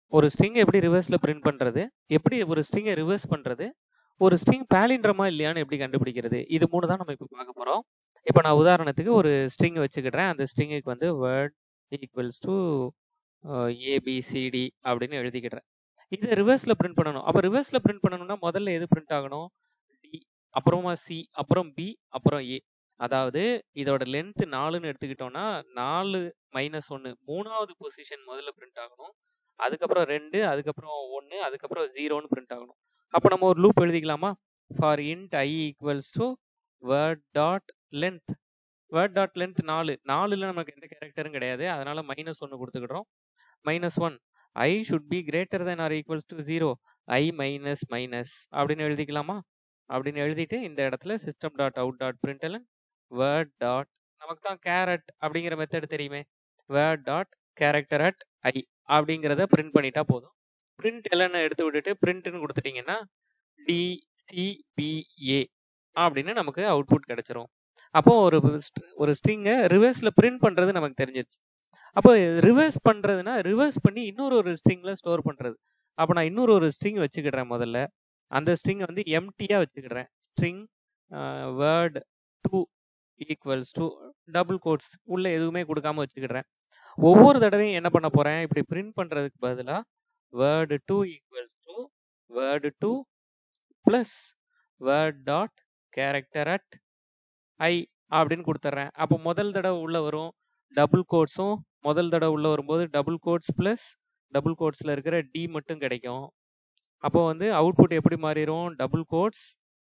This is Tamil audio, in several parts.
ஒரு ஸ்ட்ரிங் எப்படி ரிவர்ஸ்ல பிரிண்ட் பண்றது எப்படி ஒரு ஸ்ட்ரிங்கை ரிவர்ஸ் பண்றது ஒரு ஸ்ட்ரிங் பேலின்றமா இல்லையான்னு எப்படி கண்டுபிடிக்கிறது இது மூணு தான் நம்ம இப்போ பார்க்க போறோம் இப்போ நான் உதாரணத்துக்கு ஒரு ஸ்ட்ரிங் வச்சுக்கிடுறேன் அந்த ஸ்ட்ரிங்குக்கு வந்து வேர்ட் ஈக்குவல்ஸ் டு ஏபிசிடி அப்படின்னு எழுதிக்கிடுறேன் இது ரிவர்ஸ்ல பிரிண்ட் பண்ணணும் அப்போ ரிவர்ஸ்ல பிரிண்ட் பண்ணணும்னா முதல்ல எது பிரிண்ட் ஆகணும் டி அப்புறமா சி அப்புறம் பி அப்புறம் ஏ அதாவது இதோட லென்த் நாலுன்னு எடுத்துக்கிட்டோம்னா நாலு மைனஸ் ஒன்று மூணாவது பொசிஷன் முதல்ல பிரிண்ட் ஆகணும் அதுக்கப்புறம் ரெண்டு அதுக்கப்புறம் ஒன்று அதுக்கப்புறம் ஜீரோன்னு பிரிண்ட் ஆகணும் அப்போ நம்ம ஒரு லூப் எழுதிக்கலாமா for int I equals to word dot length word dot length நாலு நாலுல நமக்கு எந்த கேரக்டரும் கிடையாது அதனால மைனஸ் ஒன்று கொடுத்துக்கிடுறோம் minus one I should be greater than or equals to zero I minus minus அப்படின்னு எழுதிக்கலாமா அப்படின்னு எழுதிட்டு இந்த இடத்துல system dot out dot println word dot நமக்கு தான் கேரட் அப்படிங்கிற மெத்தட் தெரியுமே word dot character at I அப்படிங்கிறத பிரிண்ட் பண்ணிட்டா போதும் பிரிண்ட் எல்லாம் எடுத்து விட்டுட்டு பிரிண்ட்னு கொடுத்துட்டீங்கன்னா டிசிபிஏ அப்படின்னு நமக்கு அவுட்புட் கிடைச்சிரும் அப்போ ஒரு ஒரு ஸ்ட்ரிங்கை ரிவர்ஸ்ல பிரிண்ட் பண்றது நமக்கு தெரிஞ்சிருச்சு அப்போ ரிவர்ஸ் பண்றதுன்னா ரிவர்ஸ் பண்ணி இன்னொரு ஒரு ஸ்ட்ரிங்ல ஸ்டோர் பண்றது அப்போ நான் இன்னொரு ஒரு ஸ்ட்ரிங் வச்சுக்கிடுறேன் முதல்ல அந்த ஸ்ட்ரிங் வந்து எம்டியா வச்சுக்கிடுறேன் string word two equals to double quotes உள்ள எதுவுமே கொடுக்காம வச்சுக்கிடுறேன் ஒவ்வொரு தடவையும் என்ன பண்ண போறேன் இப்படி பிரிண்ட் பண்றதுக்கு பதிலாக word two equals to word two plus word dot character at I அப்படின்னு கொடுத்துட்றேன் அப்போ முதல் தடவை உள்ள வரும் டபுள் கோட்ஸும் முதல் தடவை உள்ள வரும்போது டபுள் கோட்ஸ் பிளஸ் டபுள் கோட்ஸ்ல இருக்கிற டி மட்டும் கிடைக்கும் அப்போ வந்து அவுட்புட் எப்படி மாறிடும் டபுள் கோட்ஸ்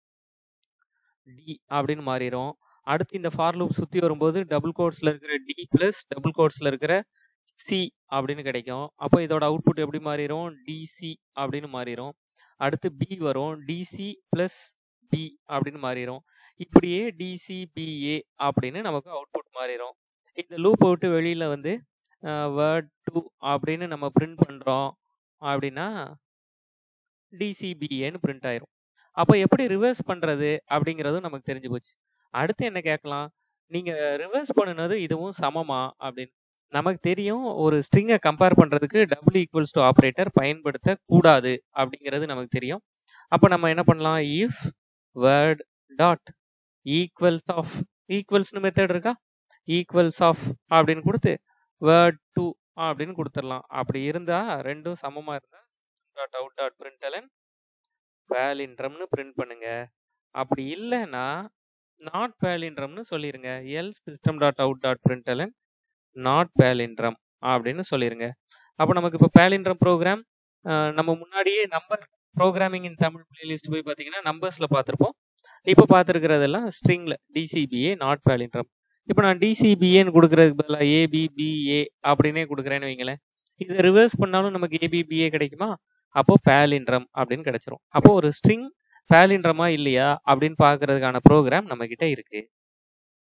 டி அப்படின்னு மாறிடும் அடுத்து இந்த ஃபார் லூப் சுத்தி வரும்போது டபுள் கோட்ஸ்ல இருக்கிற டி பிளஸ் டபுள் கோட்ஸ்ல இருக்கிற சி அப்படின்னு கிடைக்கும் அப்போ இதோட அவுட்புட் எப்படி மாறிடும் டிசி அப்படின்னு மாறிடும் அடுத்து பி வரும் டிசி பிளஸ் பி அப்படின்னு மாறிடும் இப்படியே டிசிபிஏ அப்படின்னு நமக்கு அவுட்புட் மாறிடும் இந்த லூப்பை விட்டு வெளியில வந்து வேர்ட் டூ அப்படின்னு நம்ம பிரிண்ட் பண்றோம் அப்படின்னா டிசிபிஏன்னு பிரிண்ட் ஆயிரும் அப்போ எப்படி ரிவர்ஸ் பண்றது அப்படிங்கிறதும் நமக்கு தெரிஞ்சு போச்சு அடுத்து என்ன கேட்கலாம் நீங்க ரிவர்ஸ் பண்ணினது இதுவும் சமமா அப்படின்னு நமக்கு தெரியும் ஒரு ஸ்ட்ரிங்கை கம்பேர் பண்றதுக்கு டபுள் ஈக்குவல்ஸ் டு ஆப்ரேட்டர் பயன்படுத்த கூடாது அப்படிங்கிறது நமக்கு தெரியும் அப்போ நம்ம என்ன பண்ணலாம் if word dot equals of ஈக்குவல்ஸ்னு மெத்தட் இருக்கா ஈக்குவல்ஸ் ஆஃப் அப்படின்னு கொடுத்து வேர்ட் டூ அப்படின்னு கொடுத்துடலாம் அப்படி இருந்தா ரெண்டும் சமமா இருந்தா டாட் அவுட் டாட் பிரிண்டலன் வேலின்றம்னு பிரிண்ட் பண்ணுங்க அப்படி இல்லைன்னா நாட் வேலின்றம்னு சொல்லிருங்க else system dot out dot println not palindrome அப்படின்னு சொல்லிருங்க அப்போ நமக்கு இப்போ பேலின்ட்ரம் ப்ரோக்ராம் நம்ம முன்னாடியே number programming in Tamil playlist போய் பார்த்தீங்கன்னா நம்பர்ஸில் பார்த்துருப்போம் இப்போ பார்த்துருக்கிறதெல்லாம் ஸ்ட்ரிங்கில் டிசிபிஏ நாட் பேலின்ட்ரம் இப்போ நான் டிசிபிஏன்னு கொடுக்குறதுக்கு பதிலாக ஏபிபிஏ அப்படின்னே கொடுக்குறேன்னு வைங்களேன் இதை ரிவர்ஸ் பண்ணாலும் நமக்கு ஏபிபிஏ கிடைக்குமா அப்போ பேலின்ட்ரம் அப்படின்னு கிடைச்சிரும் அப்போ ஒரு ஸ்ட்ரிங் பேலின்ட்ரமா இல்லையா அப்படின்னு பார்க்கறதுக்கான ப்ரோக்ராம் நம்ம கிட்ட இருக்கு